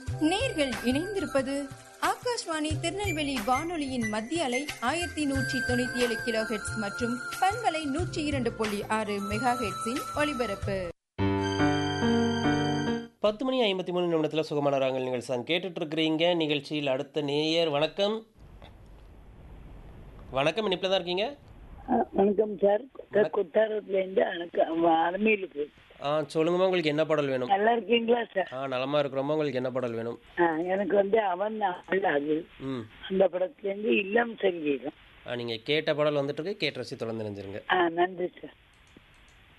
நேர்கள் இணைந்திருப்பது ஆகாஷ்வாணி திருநெல்வேலி வானொலியின் மத்திய அலை ஆயிரத்தி நூற்றி தொண்ணூத்தி ஏழு கிலோ ஹெட்ஸ் மற்றும் பண்பலை நூற்றி இரண்டு புள்ளி ஆறு மெகா ஹெட்ஸின் ஒலிபரப்பு பத்து மணி ஐம்பத்தி மூணு நிமிடத்தில் சுகமான ராங்கல் நிகழ்ச்சி தான் கேட்டுட்டு இருக்கிறீங்க நிகழ்ச்சியில் அடுத்த நேயர் வணக்கம் வணக்கம் இனிப்பில் தான் இருக்கீங்க ஆ, வணக்கம் சார் குத்தாரத்துலேருந்து எனக்கு அரமையிலுக்கு ஆ சொல்லுங்கம்மா உங்களுக்கு என்ன பாடல் வேணும் நல்லா இருக்கீங்களா சார் ஆ நலமா இருக்கிறோமா உங்களுக்கு என்ன பாடல் வேணும் ஆ, எனக்கு வந்து அவன் அது ம் அந்த படத்துலேருந்து இல்லம் சங்கீதம் ஆ நீங்கள் கேட்ட பாடல் வந்துட்டு இருக்கு கேட்டு ரசி தொடர்ந்து நினைஞ்சிருங்க ஆ நன்றி சார்